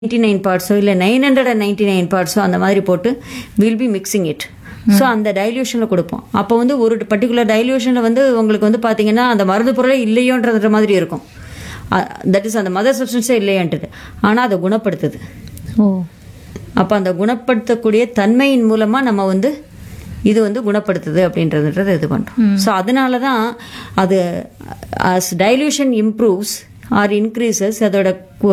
Ninety nine பார்ட்ஸோ இல்லை nine hundred and ninety nine பார்ட்ஸோ அந்த மாதிரி போட்டு will be mixing it so அந்த டைல்யூஷனில் கொடுப்போம் அப்போ வந்து ஒரு பர்டிகுலர் டைல்யூஷனில் வந்து உங்களுக்கு வந்து பார்த்தீங்கன்னா அந்த மருந்து பொருளே இல்லையோன்ற மாதிரி இருக்கும் தட் இஸ் அந்த மதர் சப்ஸ்டன்ஸே இல்லையான்றது ஆனால் அதை குணப்படுத்துது ஓ அப்போ அந்த குணப்படுத்தக்கூடிய தன்மையின் மூலமாக நம்ம வந்து இது வந்து குணப்படுத்துது அப்படின்றதுன்றதை இது பண்ணுறோம் ஸோ அதனால தான் அது as dilution improves or increases அதோட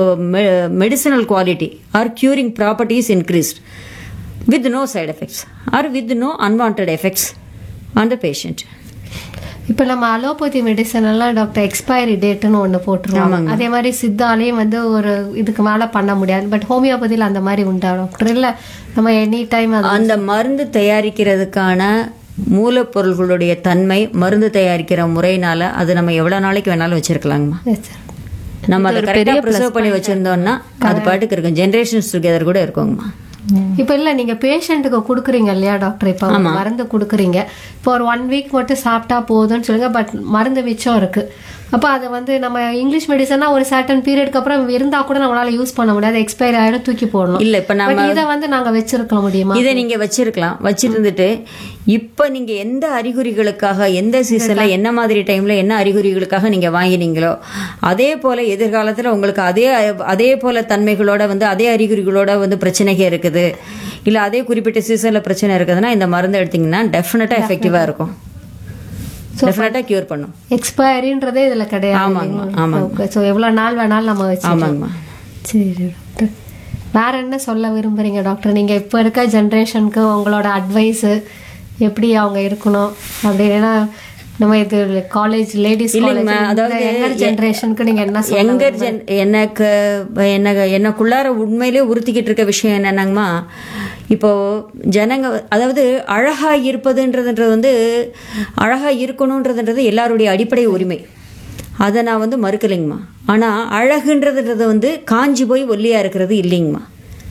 medicinal quality or curing properties increased with no side effects or with no unwanted effects on the patient இப்ப நம்ம அலோபதி மெடிசன் எல்லாம் டாக்டர் எக்ஸ்பைரி டேட்னு ஒண்ணு போட்டுருவாங்க அதே மாதிரி சித்தாலையும் வந்து ஒரு இதுக்கு மேல பண்ண முடியாது பட் ஹோமியோபதியில அந்த மாதிரி உண்டா டாக்டர் இல்ல நம்ம எனி டைம் அது அந்த மருந்து தயாரிக்கிறதுக்கான மூலப்பொருள்களுடைய தன்மை மருந்து தயாரிக்கிற முறையினால அது நம்ம எவ்வளவு நாளைக்கு வேணாலும் வச்சிருக்கலாங்கம்மா Yes, sir. நம்ம அதை கரெக்டாக ப்ரிசர்வ் பண்ணி வச்சிருந்தோம்னா அது பாட்டுக்கு இருக்கும் ஜென்ரேஷன்ஸ் டுகெதர் கூட இருக்குங்கம்மா இப்ப இல்ல நீங்க பேஷண்ட்டுக்கு குடுக்குறீங்க இல்லையா டாக்டர் இப்ப ஒரு மருந்து குடுக்குறீங்க இப்போ ஒரு ஒன் வீக் மட்டும் சாப்பிட்டா போதும்னு சொல்லுங்க பட் மருந்து மிச்சம் இருக்கு அப்ப அதை வந்து நம்ம இங்கிலீஷ் மெடிசனா ஒரு சர்டன் பீரியட்க்கு அப்புறம் இருந்தா கூட நம்மளால யூஸ் பண்ண முடியாது எக்ஸ்பைரி ஆயிடும் தூக்கி போடணும் இல்ல இப்ப நம்ம பட் இதை வந்து நாங்க வச்சிருக்க முடியுமா இதை நீங்க வச்சிருக்கலாம் வச்சிருந்துட்டு இப்ப நீங்க எந்த அறிகுறிகளுக்காக எந்த சீசன்ல என்ன மாதிரி டைம்ல என்ன அறிகுறிகளுக்காக நீங்க வாங்கினீங்களோ அதே போல எதிர்காலத்துல உங்களுக்கு அதே அதே போல தன்மைகளோட வந்து அதே அறிகுறிகளோட வந்து பிரச்சனைகள் இருக்குது இல்ல அதே குறிப்பிட்ட சீசன்ல பிரச்சனை இருக்குதுன்னா இந்த மருந்து எடுத்தீங்கன்னா டெஃபினட்டா எஃபெக்டிவா இருக்கும் டெஃபினட்டா கியூர் பண்ணும் எக்ஸ்பைரின்றதே இதுல கிடையாது ஆமாங்கம்மா, ஆமாங்கம்மா. ஸோ எவ்வளவு நாள் வேணாலும் நம்ம வச்சுக்கலாம் ஆமாங்கம்மா சரி டாக்டர் வேற என்ன சொல்ல விரும்புறீங்க டாக்டர் நீங்க இப்ப இருக்க ஜென்ரேஷனுக்கு உங்களோட அட்வைஸ் எப்படி அவங்க இருக்கணும் அப்படின்னா நம்ம இது காலேஜ் லேடிஸ் இல்லைங்கம்மா, அதாவது யங்கர் ஜென்ரேஷனுக்கு நீங்க என்ன சொல்ல எங்கர் ஜென் எனக்கு என்ன எனக்குள்ளார உண்மையிலே உறுத்திக்கிட்டு இருக்க விஷயம் என்னன்னாங்கம்மா இப்போ ஜனங்க அதாவது அழகா இருப்பதுன்றதுன்றது வந்து அழகா இருக்கணுன்றதுன்றது எல்லாருடைய அடிப்படை உரிமை அதை நான் வந்து மறுக்கலைங்கம்மா ஆனால் அழகுன்றதுன்றது வந்து காஞ்சி போய் ஒல்லியா இருக்கிறது இல்லைங்கம்மா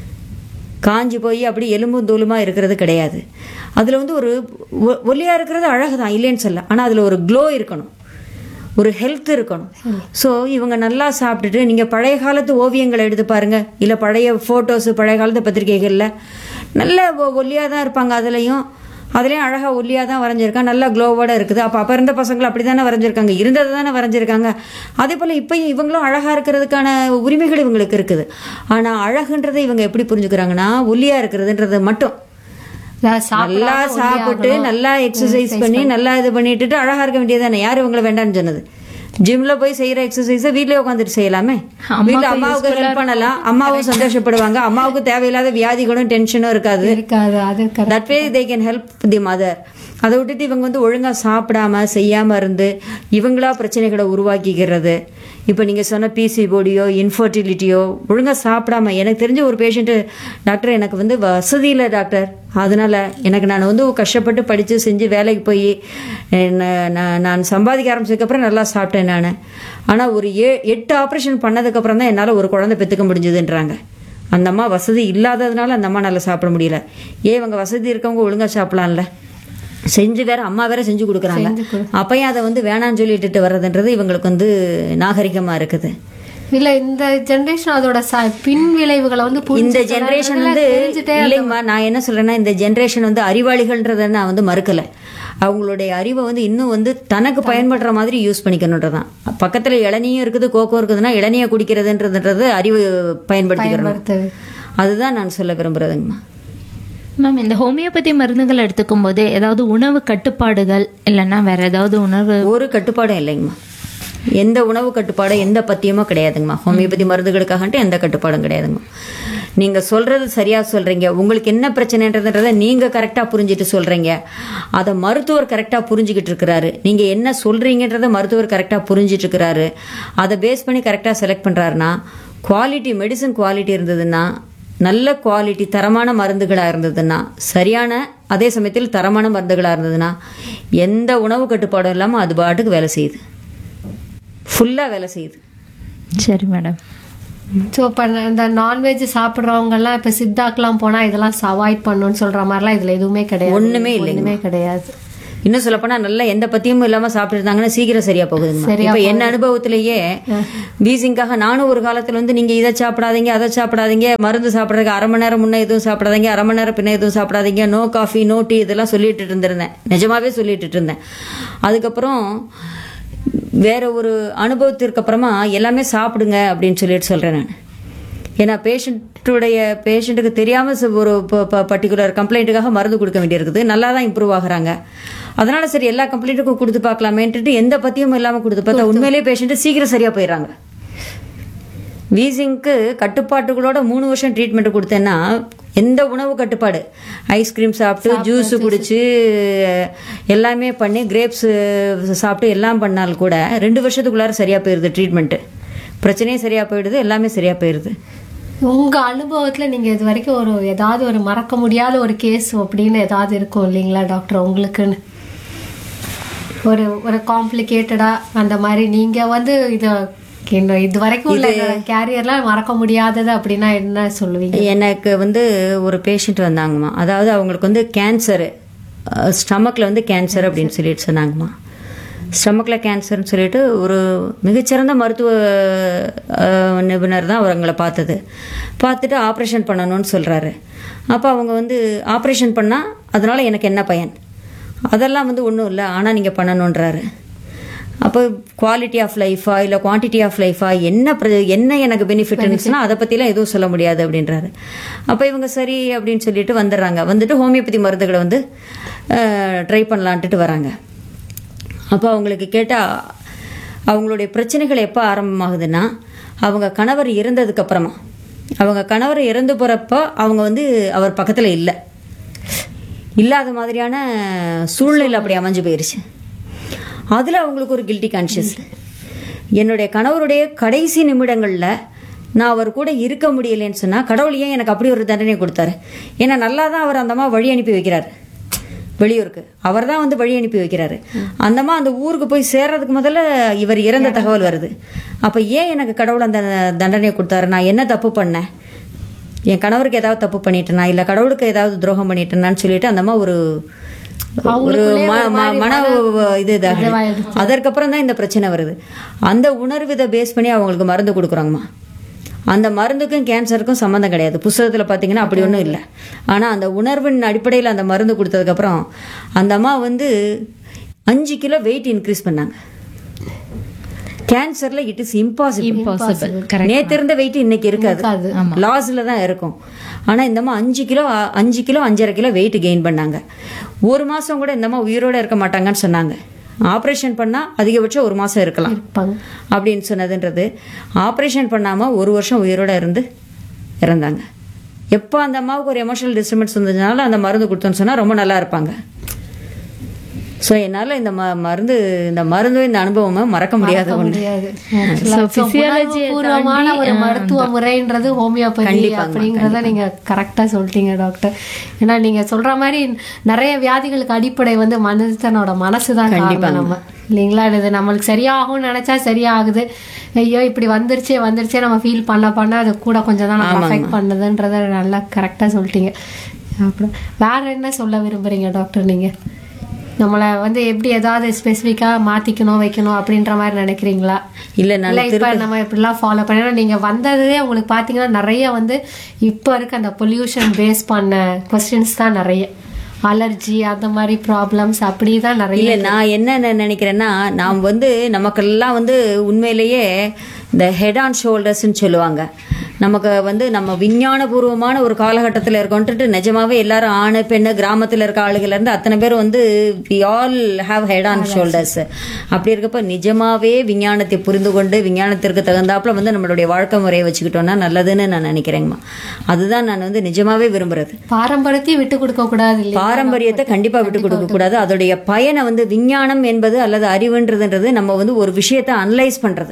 காஞ்சி போய் அப்படி எலும்பும் தூளுமா இருக்கிறது கிடையாது அதில் வந்து ஒரு ஒ- ஒல்லியா இருக்கிறது அழகு தான் இல்லைன்னு சொல்ல ஆனால் அதில் ஒரு க்ளோ இருக்கணும் ஒரு ஹெல்த் இருக்கணும் ஸோ இவங்க நல்லா சாப்பிட்டுட்டு நீங்கள் பழைய காலத்து ஓவியங்களை எடுத்து பாருங்க இல்லை பழைய ஃபோட்டோஸு பழைய காலத்து பத்திரிகைகளில் நல்ல ஒல்லியாக தான் இருப்பாங்க அதுலேயும் அதுலேயும் அழகாக ஒல்லியாக தான் வரைஞ்சிருக்காங்க நல்லா க்ளோவோட இருக்குது அப்போ அப்போ இருந்த பசங்களும் அப்படி தானே வரைஞ்சிருக்காங்க இருந்ததை தானே வரைஞ்சிருக்காங்க அதே போல் இப்போயும் இவங்களும் அழகாக இருக்கிறதுக்கான உரிமைகள் இவங்களுக்கு இருக்குது ஆனால் அழகுன்றதை இவங்க எப்படி புரிஞ்சுக்கிறாங்கன்னா ஒல்லியாக இருக்கிறதுன்றது மட்டும் நல்லா சாப்பிட்டு நல்லா எக்ஸசைஸ் பண்ணி நல்லா இது பண்ணிட்டு அழகா இருக்க வேண்டியதானே யார் இவங்களை வேண்டாம்னு சொன்னது ஜிம்ல போய் செய்யற எக்ஸசைஸை வீட்லயே உட்காந்துட்டு செய்யலாமே வீட்டுல அம்மாவுக்கு ஹெல்ப் பண்ணலாம் அம்மாவும் சந்தோஷப்படுவாங்க அம்மாவுக்கு தேவையில்லாத வியாதிகளும் டென்ஷனும் இருக்காது இருக்காது அது correct. That way they can help the mother அதை விட்டுட்டு இவங்க வந்து ஒழுங்கா சாப்பிடாம செய்யாம இருந்து இவங்களா பிரச்சனைகளை உருவாக்கிக்கிறது இப்போ நீங்க சொன்ன பிசி போடியோ இன்ஃபர்டிலிட்டியோ ஒழுங்கா சாப்பிடாம எனக்கு தெரிஞ்ச ஒரு பேஷண்ட் டாக்டர் எனக்கு வந்து வசதி இல்லை டாக்டர் அதனால எனக்கு நான் வந்து கஷ்டப்பட்டு படிச்சு செஞ்சு வேலைக்கு போய் நான் சம்பாதிக்க ஆரம்பிச்சதுக்கப்புறம் நல்லா சாப்பிட்டேன் நான் ஆனால் ஒரு ஏ எட்டு ஆப்ரேஷன் பண்ணதுக்கப்புறம் தான் என்னால் ஒரு குழந்தை பெற்றுக்க முடிஞ்சதுன்றாங்க அந்த அம்மா வசதி இல்லாததுனால அந்த அம்மா நல்லா சாப்பிட முடியல ஏன் இவங்க வசதி இருக்கவங்க ஒழுங்கா சாப்பிடலாம்ல செஞ்சு வேற அம்மா வேற செஞ்சு கொடுக்குறாங்க அப்பயும் அதை வந்து வேணான்னு சொல்லிட்டு வர்றதுன்றது இவங்களுக்கு வந்து நாகரிகமா இருக்குது இல்ல இந்த ஜெனரேஷன் அதோட ச- பின் விளைவுகளை வந்து இந்த புரிஞ்சுக்கலாம். ஜெனரேஷன் வந்து தெரிஞ்சுட்டே இல்லைங்கம்மா நான் என்ன சொல்றேன்னா இந்த ஜெனரேஷன் வந்து அறிவாளிகள்ன்றதை நான் வந்து மறுக்கல அவங்களுடைய அறிவை வந்து இன்னும் வந்து தனக்கு பயன்படுற மாதிரி யூஸ் பண்ணிக்கணுன்றதான் பக்கத்துல இளநியும் இருக்குது கோக்கம் இருக்குதுன்னா இளநியை குடிக்கிறதுன்றதுன்றது அறிவு பயன்படுத்திக்கிறோம் பயன்படுத்துது. அதுதான் நான் சொல்ல விரும்புறதுங்கம்மா மேம் இந்த ஹோமியோபதி மருந்துகள் எடுத்துக்கும் போது ஏதாவது உணவு கட்டுப்பாடுகள் இல்லைன்னா வேற ஏதாவது உணவு ஒரு கட்டுப்பாடும் இல்லைங்கம்மா எந்த உணவு கட்டுப்பாடும் எந்த பத்தியமோ கிடையாதுங்கம்மா ஹோமியோபதி மருந்துகளுக்காகன்ட்டு எந்த கட்டுப்பாடும் கிடையாதுங்கம்மா நீங்க சொல்றது சரியா சொல்றீங்க உங்களுக்கு என்ன பிரச்சனைன்றதுன்றத நீங்க கரெக்டா புரிஞ்சுட்டு சொல்றீங்க அதை மருத்துவர் கரெக்டா புரிஞ்சுக்கிட்டு இருக்கிறாரு நீங்க என்ன சொல்றீங்கன்றத மருத்துவர் கரெக்டா புரிஞ்சுட்டு இருக்கிறாரு அதை பேஸ் பண்ணி கரெக்டா செலக்ட் பண்றாருன்னா குவாலிட்டி மெடிசன் குவாலிட்டி இருந்ததுன்னா நல்ல குவாலிட்டி தரமான மருந்துகளாக இருந்ததுன்னா சரியான அதே சமயத்தில் தரமான மருந்துகளாக இருந்ததுன்னா எந்த உணவு கட்டுப்பாடும் இல்லாமல் அது பாட்டுக்கு வேலை செய்யுது ஃபுல்லாக வேலை செய்யுது சரி மேடம் ஸோ இப்போ இந்த நான்வெஜ் சாப்பிட்றவங்க எல்லாம் இப்போ சித்தாக்கெல்லாம் போனா இதெல்லாம் அவாய்ட் பண்ணணும்னு சொல்ற மாதிரிலாம் இதுல எதுவுமே கிடையாது ஒண்ணுமே இல்லைங்க. ஒண்ணுமே கிடையாது இன்னும் சொல்லப்போனா நல்லா எந்த பத்தியமும் இல்லாம சாப்பிட்டு இருந்தாங்கன்னா சீக்கிரம் சரியா போகுதுங்க இப்ப என் அனுபவத்திலேயே வீசிங்காக நானும் ஒரு காலத்துல வந்து நீங்க இதை சாப்பிடாதீங்க அதை சாப்பிடாதீங்க மருந்து சாப்பிட்றதுக்கு அரை மணி நேரம் முன்ன எதுவும் சாப்பிடாதீங்க அரை மணி நேரம் பின்ன எதுவும் சாப்பிடாதீங்க நோ காஃபி நோ டீ இதெல்லாம் சொல்லிட்டு இருந்திருந்தேன் நிஜமாவே சொல்லிட்டு இருந்தேன் அதுக்கப்புறம் வேற ஒரு அனுபவத்திற்கு அப்புறமா எல்லாமே சாப்பிடுங்க அப்படின்னு சொல்லிட்டு சொல்றேன் நான் ஏன்னா பேஷண்ட்டுடைய பேஷண்ட்டுக்கு தெரியாம ச- ஒரு பர்டிகுலர் கம்ப்ளைண்ட்டுக்காக மருந்து கொடுக்க வேண்டியிருக்குது நல்லா தான் இம்ப்ரூவ் ஆகுறாங்க அதனால சரி எல்லா கம்ப்ளைண்ட்டுக்கும் கொடுத்து பார்க்கலாமேன்ட்டு எந்த பத்தியும் இல்லாம கொடுத்து பார்த்தா உண்மையிலேயே பேஷண்ட் சீக்கிரம் சரியா போயிடுறாங்க வீசிங்க்கு கட்டுப்பாட்டுகளோட மூணு வருஷம் ட்ரீட்மெண்ட் கொடுத்தேன்னா எந்த உணவு கட்டுப்பாடு ஐஸ்கிரீம் சாப்பிட்டு ஜூஸ் குடிச்சு எல்லாமே பண்ணி கிரேப்ஸ் சாப்பிட்டு எல்லாம் பண்ணாலும் கூட ரெண்டு வருஷத்துக்குள்ளார சரியா போயிடுது ட்ரீட்மெண்ட்டு பிரச்சனையும் சரியா போயிடுது எல்லாமே சரியா போயிடுது உங்க அனுபவத்துல நீங்க இது வரைக்கும் ஒரு ஏதாவது ஒரு மறக்க முடியாத ஒரு கேஸ் அப்படின்னு ஏதாவது இருக்கும் இல்லைங்களா டாக்டர் உங்களுக்குன்னு ஒரு ஒரு காம்ப்ளிகேட்டடா அந்த மாதிரி நீங்க வந்து இது இன்னும் இது வரைக்கும் உள்ள கேரியர்லாம் மறக்க முடியாதது அப்படின்னா என்ன சொல்லுவீங்க எனக்கு வந்து ஒரு பேஷண்ட் வந்தாங்கம்மா அதாவது அவங்களுக்கு வந்து கேன்சரு ஸ்டமக்கில் வந்து கேன்சர் அப்படின்னு சொல்லிட்டு சொன்னாங்கம்மா ஸ்டமக்கில் கேன்சர்னு சொல்லிட்டு ஒரு மிகச்சிறந்த மருத்துவ அஹ், நிபுணர் தான் அவங்கள பார்த்தது பார்த்துட்டு ஆப்ரேஷன் பண்ணணும்னு சொல்கிறாரு அப்போ அவங்க வந்து ஆப்ரேஷன் பண்ணால் அதனால எனக்கு என்ன பயன் அதெல்லாம் வந்து ஒன்றும் இல்லை ஆனால் நீங்கள் பண்ணணுன்றாரு அப்போ குவாலிட்டி ஆஃப் லைஃபா இல்லை குவான்டிட்டி ஆஃப் லைஃபா என்ன பிர- என்ன எனக்கு பெனிஃபிட் இருந்துச்சுன்னா அதை பற்றிலாம் எதுவும் சொல்ல முடியாது அப்படின்றாரு அப்போ இவங்க சரி அப்படின்னு சொல்லிட்டு வந்துடுறாங்க வந்துட்டு ஹோமியோபதி மருந்துகளை வந்து ட்ரை பண்ணலான்ட்டு வராங்க அப்போ அவங்களுக்கு கேட்டால் அவங்களுடைய பிரச்சனைகள் எப்போ ஆரம்பமாகுதுன்னா அவங்க கணவர் இறந்ததுக்கு அப்புறமா அவங்க கணவர் இறந்து போகிறப்ப அவங்க வந்து அவர் பக்கத்தில் இல்லை இல்லாத மாதிரியான சூழ்நிலை அப்படி அமைஞ்சு போயிருச்சு அதில் அவங்களுக்கு ஒரு கில்ட்டி கான்ஷியஸ் என்னுடைய கணவருடைய கடைசி நிமிடங்களில் நான் அவர் கூட இருக்க முடியலைன்னு சொன்னால் கடவுள் ஏன் எனக்கு அப்படி ஒரு தண்டனை கொடுத்தாரு ஏன்னா நல்லா தான் அவர் அந்தம்மா வழி அனுப்பி வைக்கிறார் வெளியூருக்கு அவர் தான் வந்து வழி அனுப்பி வைக்கிறாரு அந்தம்மா அந்த ஊருக்கு போய் சேர்றதுக்கு முதல்ல இவர் இறந்த தகவல் வருது அப்போ ஏன் எனக்கு கடவுள் அந்த தண்டனையை கொடுத்தாரு நான் என்ன தப்பு பண்ணேன் என் கணவருக்கு ஏதாவது தப்பு பண்ணிட்டேனா இல்லை கடவுளுக்கு ஏதாவது துரோகம் பண்ணிட்டேனான்னு சொல்லிட்டு அந்தம்மா ஒரு ஒரு ம- ம- மன இது இதாகுது. அதற்கப்புறம் தான் இந்த பிரச்சனை வருது அந்த உணர்வு இதை பேஸ் பண்ணி அவங்களுக்கு மருந்து கொடுக்குறாங்கம்மா அந்த மருந்துக்கும் கேன்சருக்கும் சம்மந்தம் கிடையாது புஸ்தகத்தில் பார்த்தீங்கன்னா அப்படி ஒன்றும் இல்லை ஆனால் அந்த உணர்வின் அடிப்படையில் அந்த மருந்து கொடுத்ததுக்கப்புறம் அந்த அம்மா வந்து அஞ்சு கிலோ வெயிட் இன்க்ரீஸ் பண்ணாங்க கேன்சர்ல it is impossible impossible correct நேத்து இருந்த வெயிட் இன்னைக்கு இருக்காது லாஸ்ல தான் இருக்கும் ஆனா இந்த அம்மா அஞ்சு கிலோ அ- அஞ்சு கிலோ அஞ்சரை கிலோ வெயிட் கெயின் பண்ணாங்க ஒரு மாசம் கூட இந்த அம்மா உயிரோட இருக்க மாட்டாங்கன்னு சொன்னாங்க ஆப்ரேஷன் பண்ணா அதிகபட்சம் ஒரு மாசம் இருக்கலாம் இருப்பாங்க அப்படின்னு சொன்னதுன்றது ஆப்ரேஷன் பண்ணாம ஒரு வருஷம் உயிரோட இருந்து இறந்தாங்க எப்போ அந்த அம்மாவுக்கு ஒரு எமோஷனல் டிஸ்டர்பன்ஸ் வந்ததுனால அந்த மருந்து கொடுத்தோன்னு சொன்னா ரொம்ப நல்லா இருப்பாங்க ஸோ என்னால் இந்த ம மருந்து இந்த மருந்தும் இந்த அனுபவமும் மறக்க முடியாத ஒன்று முடியாது So, physiology ய பூர்வமான தாண்டி, ஒரு மருத்துவ முறைன்றது ஹோமியோபதி அப்படிங்கறத நீங்க கரெக்டா சொல்லிட்டீங்க டாக்டர் ஏன்னா நீங்க சொல்ற மாதிரி நிறைய வியாதிகளுக்கு அடிப்படை வந்து மனிதனோட மனசுதான் காரணம் நம்ம இல்லைங்களா இது நம்மளுக்கு சரியாகும்னு நினைச்சா சரியாகுது ஐயோ இப்படி வந்துருச்சே வந்துருச்சே நம்ம ஃபீல் பண்ண பண்ண அது கூட கொஞ்சம் தான் நம்ம அஃபெக்ட் பண்ணுதுன்றத நல்லா கரெக்டா சொல்லிட்டீங்க அப்புறம் வேற என்ன சொல்ல விரும்புறீங்க டாக்டர் நீங்க நம்மளை வந்து எப்படி ஏதாவது ஸ்பெசிஃபிக்கா மாத்திக்கணும் வைக்கணும் அப்படின்ற மாதிரி நினைக்கிறீங்களா இல்லை நான் இல்ல இப்ப நம்ம இப்படிலாம் ஃபாலோ பண்ணா நீங்க வந்ததே உங்களுக்கு பாத்தீங்கன்னா நிறைய வந்து இப்ப இருக்க அந்த பொல்யூஷன் பேஸ் பண்ண கொஸ்டின்ஸ் தான் நிறைய அலர்ஜி அந்த மாதிரி ப்ராப்ளம்ஸ் அப்படிதான் நிறைய இல்லை நான் என்ன நெ- நினைக்கிறேன்னா நாம் வந்து நமக்கெல்லாம் வந்து உண்மையிலேயே இந்த ஹெட் ஆன் ஷோல்டர்ஸ்ன்னு சொல்லுவாங்க நமக்கு வந்து நம்ம விஞ்ஞானபூர்வமான ஒரு காலகட்டத்தில் இருக்கோன்ட்டு நிஜமாவே எல்லாரும் ஆணு பெண்ணு கிராமத்தில் இருக்க ஆளுகள்ல இருந்து அத்தனை பேர் வந்து we all have head on shoulders அப்படி இருக்கப்ப நிஜமாவே விஞ்ஞானத்தை புரிந்து கொண்டு விஞ்ஞானத்திற்கு தகுந்தாப்புல வந்து நம்மளுடைய வாழ்க்கை முறையை வச்சுக்கிட்டோம்னா நல்லதுன்னு நான் நினைக்கிறேங்கம்மா அதுதான் நான் வந்து நிஜமாவே விரும்புறது பாரம்பரியத்தையும் விட்டு கொடுக்க கூடாது இல்லையா பாரம்பரியத்தை கண்டிப்பா விட்டு கொடுக்க கூடாது அதோடைய பயனை வந்து விஞ்ஞானம் என்பது அல்லது அறிவுன்றதுன்றது நம்ம வந்து ஒரு விஷயத்தை அனலைஸ் பண்றது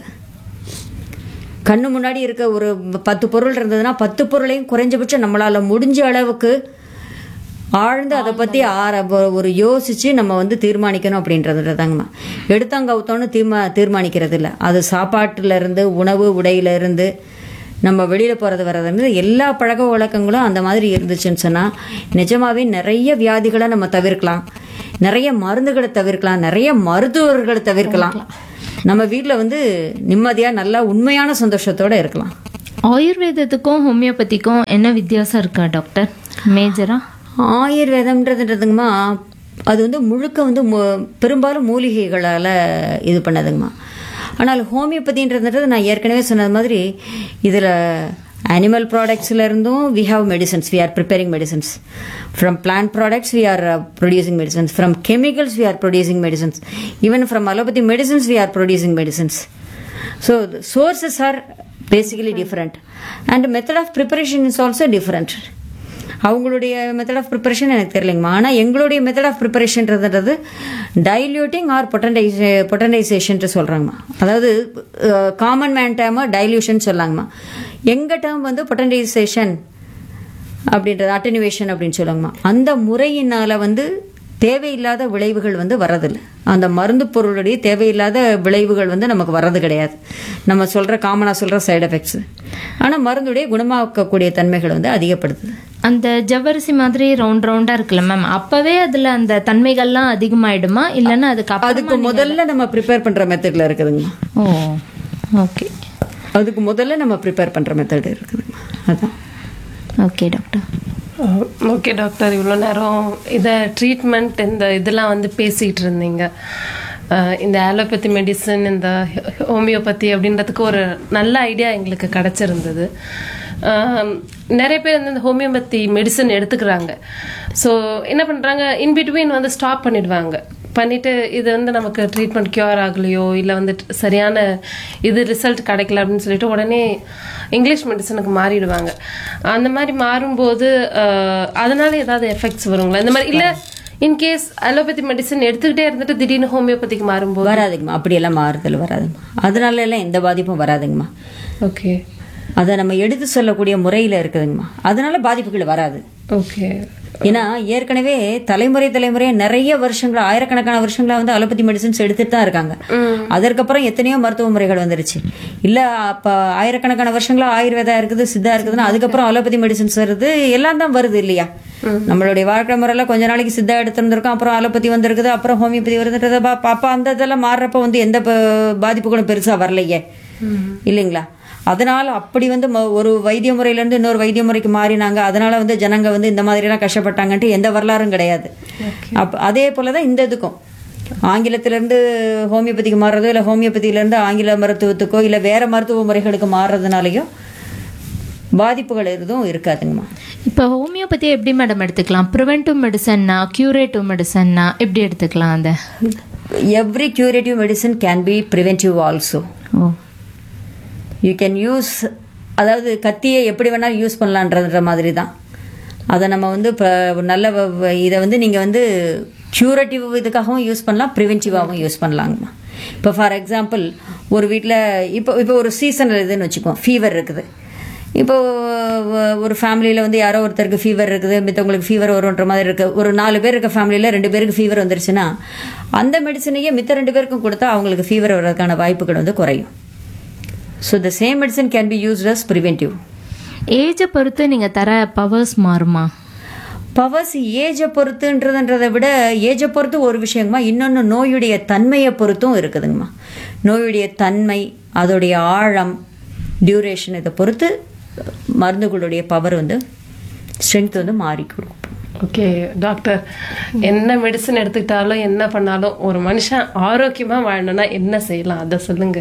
கண்ணு முன்னாடி இருக்க ஒரு பத்து பொருள் இருந்ததுன்னா பத்து பொருளையும் குறைஞ்சபட்சம் நம்மளால முடிஞ்ச அளவுக்கு ஆழ்ந்து அதை பத்தி ஆர ஒ- ஒரு யோசிச்சு நம்ம வந்து தீர்மானிக்கணும் அப்படின்றதுதாங்கம்மா எடுத்தாங்க அவுத்தோன்னு தீர்மா தீர்மானிக்கிறது இல்லை அது சாப்பாட்டுல இருந்து உணவு உடையில இருந்து நம்ம வெளியில் போகிறது வர்றது எல்லா பழக்க வழக்கங்களும் அந்த மாதிரி இருந்துச்சுன்னு சொன்னால் நிஜமாவே நிறைய வியாதிகளை நம்ம தவிர்க்கலாம் நிறைய மருந்துகளை தவிர்க்கலாம் நிறைய மருத்துவர்களை தவிர்க்கலாம் நம்ம வீட்டில் வந்து நிம்மதியாக நல்லா உண்மையான சந்தோஷத்தோடு இருக்கலாம் ஆயுர்வேதத்துக்கும் ஹோமியோபதிக்கும் என்ன வித்தியாசம் இருக்கா டாக்டர் மேஜரா ஆயுர்வேதம்ன்றதுன்றதுங்கம்மா அது வந்து முழுக்க வந்து மு- பெரும்பாலும் மூலிகைகளால் இது பண்ணதுங்கம்மா ஆனால் ஹோமியோபதின்றது நான் ஏற்கனவே சொன்னது மாதிரி இதில் அனிமல் ப்ராடக்ட்ஸ்ல இருந்தும் we have medicines we are preparing medicines from plant products we are producing medicines from chemicals we are producing medicines even from allopathy medicines we are producing medicines so sources are basically different and method of preparation is also different அவங்களுடைய method of preparation எனக்கு தெரியலைங்கம்மா ஆனால் எங்களுடைய மெத்தட் ஆஃப் ப்ரிப்பரேஷன்றதுன்றது diluting or potentise potentisation சொல்கிறாங்கம்மா அதாவது காமன் மேன் டேர்மை டைல்யூஷன் சொல்லாங்கம்மா எங்கள் டேர்ம் வந்து பொட்டன்டைசேஷன் அப்படின்றது அட்டனுவேஷன் அப்படின்னு சொல்லுவாங்கம்மா அந்த முறையினால வந்து தேவையில்லாத விளைவுகள் வந்து வரதில்லை அந்த மருந்து பொருளுடைய தேவையில்லாத விளைவுகள் வந்து நமக்கு வர்றது கிடையாது நம்ம சொல்கிற காமனாக சொல்கிற சைடு எஃபெக்ட்ஸ் ஆனால் மருந்துடைய குணமாக்கக்கூடிய தன்மைகள் வந்து அதிகப்படுத்துது அந்த ஜவ்வரிசி மாதிரி ரவுண்ட் ரவுண்டா இருக்குல்ல மேம் அப்பவே அதுல அந்த தன்மைகள்லாம் அதிகமாயிடுமா இல்லைன்னா அதுக்கு அப்புறமா அதுக்கு முதல்ல நம்ம ப்ரிப்பேர் பண்ணுற மெத்தடில் இருக்குதுங்கம்மா ஓ ஓகே அதுக்கு முதல்ல நம்ம ப்ரிப்பேர் பண்ணுற மெத்தட் இருக்குதுங்கம்மா அதான் ஓகே டாக்டர் ஓகே டாக்டர் இவ்வளோ நேரம் இதை ட்ரீட்மெண்ட் இந்த இதெல்லாம் வந்து பேசிகிட்டு இருந்தீங்க அஹ் இந்த ஆலோபதி மெடிசன் இந்த ஹோமியோபதி அப்படின்றதுக்கு ஒரு நல்ல ஐடியா எங்களுக்கு கிடச்சிருந்தது அஹ் நிறைய பேர் வந்து இந்த ஹோமியோபதி மெடிசன் எடுத்துக்கிறாங்க ஸோ என்ன பண்ணுறாங்க இன் பிட்வீன் வந்து ஸ்டாப் பண்ணிடுவாங்க பண்ணிட்டு இது வந்து நமக்கு ட்ரீட்மெண்ட் கியூர் ஆகலையோ இல்லை வந்து சரியான இது ரிசல்ட் கிடைக்கல அப்படின்னு சொல்லிட்டு உடனே இங்கிலீஷ் மெடிசனுக்கு மாறிடுவாங்க அந்த மாதிரி மாறும்போது அஹ், அதனால ஏதாவது எஃபெக்ட்ஸ் வருங்களா இந்த மாதிரி இல்லை இன்கேஸ் அலோபதி மெடிசன் எடுத்துக்கிட்டே இருந்துட்டு திடீர்னு ஹோமியோபதிக்கு மாறும்போது வராதுங்கம்மா அப்படியெல்லாம் மாறுதல் வராதுங்கம்மா அதனால எல்லாம் எந்த பாதிப்பும் வராதுங்கம்மா ஓகே அதை நம்ம எடுத்து சொல்லக்கூடிய முறையில் இருக்குதுங்கம்மா அதனால பாதிப்புகள் வராது ஓகே ஏன்னா ஏற்கனவே தலைமுறை தலைமுறையா நிறைய வருஷங்களா ஆயிரக்கணக்கான வருஷங்களா வந்து அலோபதி மெடிசின்ஸ் எடுத்துட்டு தான் இருக்காங்க அதற்கப்புறம் எத்தனையோ மருத்துவ முறைகள் வந்துருச்சு இல்ல அப்ப ஆயிரக்கணக்கான வருஷங்களா ஆயுர்வேதா இருக்குது சித்தா இருக்குதுன்னா அதுக்கப்புறம் அலோபதி மெடிசின்ஸ் வருது எல்லாம் தான் வருது இல்லையா நம்மளுடைய வாழ்க்கை முறையில கொஞ்ச நாளைக்கு சித்தா எடுத்திருந்திருக்கோம் அப்புறம் அலோபதி வந்திருக்குது அப்புறம் ஹோமியோபதி வருதுன்றது அப்ப அப்ப அந்த இதெல்லாம் மாறுறப்ப வந்து எந்த ப- பாதிப்புகளும் பெருசா வரலையே இல்லைங்களா அதனால அப்படி வந்து ம- ஒரு வைத்திய முறையில இருந்து இன்னொரு வைத்திய முறைக்கு மாறினாங்க அதனால வந்து ஜனங்க வந்து இந்த மாதிரி எல்லாம் கஷ்டப்பட்டாங்கன்ட்டு எந்த வரலாறும் கிடையாது அப்ப அதே போலதான் இந்த இதுக்கும் ஆங்கிலத்திலிருந்து ஹோமியோபதிக்கு மாறுறதோ இல்லை ஹோமியோபதியிலேருந்து ஆங்கில மருத்துவத்துக்கோ இல்லை வேற மருத்துவ முறைகளுக்கு மாறுறதுனாலையும் பாதிப்புகள் எதுவும் இருக்காதுங்கம்மா இப்போ ஹோமியோபதி எப்படி மேடம் எடுத்துக்கலாம் ப்ரிவென்டிவ் மெடிசன்னா கியூரேட்டிவ் மெடிசன்னா எப்படி எடுத்துக்கலாம் அந்த every curative medicine can be preventive also oh you can use அதாவது கத்தியை எப்படி வேணாலும் யூஸ் பண்ணலான்றன்ற மாதிரி தான் அதை நம்ம வந்து இப்போ நல்ல வ- வ- இதை வந்து நீங்கள் வந்து க்யூரேட்டிவ் இதுக்காகவும் யூஸ் பண்ணலாம் ப்ரிவென்டிவாகவும் யூஸ் பண்ணலாங்கம்மா இப்போ ஃபார் எக்ஸாம்பிள் ஒரு வீட்டில் இப்போ இப்போ ஒரு சீசனல் இதுன்னு வச்சுக்குவோம் ஃபீவர் இருக்குது இப்போ வ- ஒரு ஃபேமிலியில் வந்து யாரோ ஒருத்தருக்கு ஃபீவர் இருக்குது மித்தவங்களுக்கு ஃபீவர் வரும்ன்ற மாதிரி இருக்கு ஒரு நாலு பேர் இருக்க ஃபேமிலியில் ரெண்டு பேருக்கு ஃபீவர் வந்துருச்சுன்னா அந்த மெடிசனையே மித்த ரெண்டு பேருக்கும் கொடுத்தா அவங்களுக்கு ஃபீவர் வர்றதுக்கான வாய்ப்புகள் வந்து குறையும் so the same medicine can be used as preventive ஏஜை பொறுத்து நீங்கள் தர பவர்ஸ் மாறுமா பவர்ஸ் ஏஜை பொறுத்துன்றதுன்றதை விட ஏஜை பொறுத்து ஒரு விஷயங்கம்மா இன்னொன்று நோயுடைய தன்மையை பொறுத்தும் இருக்குதுங்கம்மா நோயுடைய தன்மை அதோடைய ஆழம் டியூரேஷன் இதை பொறுத்து மருந்துகளுடைய பவர் வந்து ஸ்ட்ரென்த் வந்து மாறி கொடுக்கும் ஓகே டாக்டர் என்ன மெடிசன் எடுத்துக்கிட்டாலும் என்ன பண்ணாலும் ஒரு மனுஷன் ஆரோக்கியமா வாழணும்னா என்ன செய்யலாம் அதை சொல்லுங்க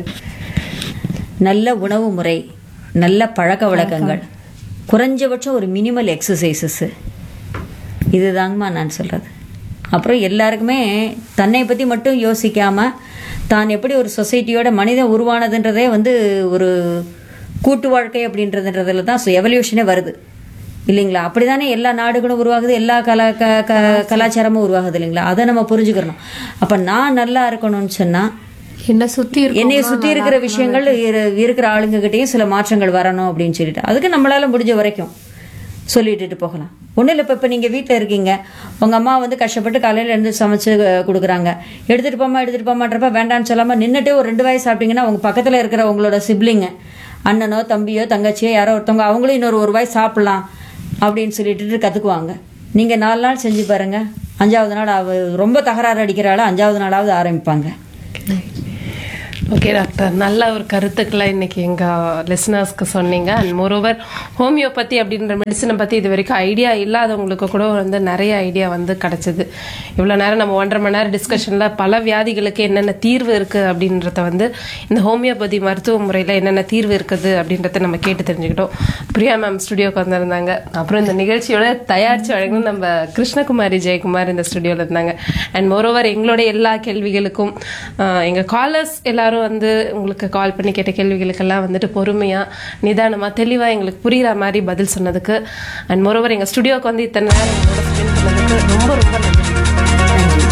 நல்ல உணவு முறை நல்ல பழக்க வழக்கங்கள் குறைஞ்சபட்சம் ஒரு மினிமல் எக்ஸசைசஸ்ஸு இதுதாங்கம்மா நான் சொல்கிறது அப்புறம் எல்லாருக்குமே தன்னை பற்றி மட்டும் யோசிக்காமல் தான் எப்படி ஒரு சொசைட்டியோட மனிதன் உருவானதுன்றதே வந்து ஒரு கூட்டு வாழ்க்கை அப்படின்றதுன்றதுல தான் எவல்யூஷனே வருது இல்லைங்களா அப்படிதானே எல்லா நாடுகளும் உருவாகுது எல்லா கலா க க- கலாச்சாரமும் உருவாகுது இல்லைங்களா அதை நம்ம புரிஞ்சுக்கிறணும் அப்போ நான் நல்லா இருக்கணும்னு சொன்னால் என்ன சுத்தி இருக்கு என்னைய சுத்தி இருக்கிற விஷயங்கள் இரு- இருக்கிற ஆளுங்க கிட்டயும் சில மாற்றங்கள் வரணும் அப்படின்னு சொல்லிட்டு அதுக்கு நம்மளால முடிஞ்ச வரைக்கும் சொல்லிட்டுட்டு போகலாம் ஒன்றும் இல்லை இப்போ இப்போ நீங்கள் வீட்டில் இருக்கீங்க உங்கள் அம்மா வந்து கஷ்டப்பட்டு காலையில் இருந்து சமைச்சு அஹ், கொடுக்குறாங்க எடுத்துகிட்டு போமா எடுத்துகிட்டு போமான்றப்ப வேண்டான்னு சொல்லாமல் நின்றுட்டே ஒரு ரெண்டு வாய் சாப்பிட்டீங்கன்னா உங்கள் பக்கத்தில் இருக்கிற உங்களோட சிப்ளிங்க அண்ணனோ தம்பியோ தங்கச்சியோ யாரோ ஒருத்தவங்க அவங்களும் இன்னொரு ஒரு வாய் சாப்பிட்லாம் அப்படின்னு சொல்லிட்டு கற்றுக்குவாங்க நீங்கள் நாலு நாள் செஞ்சு பாருங்க அஞ்சாவது நாள் அவ ரொம்ப தகராறு அடிக்கிறாள் அஞ்சாவது நாளாவது ஆரம்பிப்பாங்க ஓகே டாக்டர் நல்ல ஒரு கருத்துக்களை இன்னைக்கு எங்க லிசனர்ஸ்க்கு சொன்னீங்க அண்ட் மோரோவர் ஹோமியோபதி அப்படின்ற மெடிசனை பத்தி இது வரைக்கும் ஐடியா இல்லாதவங்களுக்கு கூட வந்து நிறைய ஐடியா வந்து கிடைச்சது இவ்வளவு நேரம் நம்ம ஒன்றரை மணி நேரம் டிஸ்கஷன்ல பல வியாதிகளுக்கு என்னென்ன தீர்வு இருக்கு அப்படின்றத வந்து இந்த ஹோமியோபதி மருத்துவ முறையில என்னென்ன தீர்வு இருக்குது அப்படின்றத நம்ம கேட்டு தெரிஞ்சுக்கிட்டோம் பிரியா மேம் ஸ்டுடியோக்கு வந்திருந்தாங்க அப்புறம் இந்த நிகழ்ச்சியோட தயாரிச்சு வழங்கின நம்ம கிருஷ்ணகுமாரி ஜெயக்குமார் இந்த ஸ்டுடியோல இருந்தாங்க அண்ட் மோரோவர் எங்களுடைய எல்லா கேள்விகளுக்கும் ஆஹ், எங்க காலர்ஸ் எல்லாரும் வந்து உங்களுக்கு கால் பண்ணி கேட்ட கேள்விகளுக்கெல்லாம் வந்துட்டு பொறுமையா நிதானமா தெளிவா எங்களுக்கு புரியுற மாதிரி பதில் சொன்னதுக்கு அண்ட் மோரோவர் எங்க ஸ்டுடியோக்கு வந்து இத்தனை நேரம் எங்களோட ஸ்பெண்ட் பண்ணதுக்கு ரொம்ப ரொம்ப நன்றி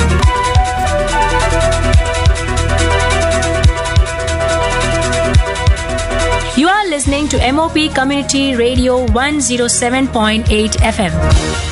You are listening to MOP Community Radio 107.8 FM.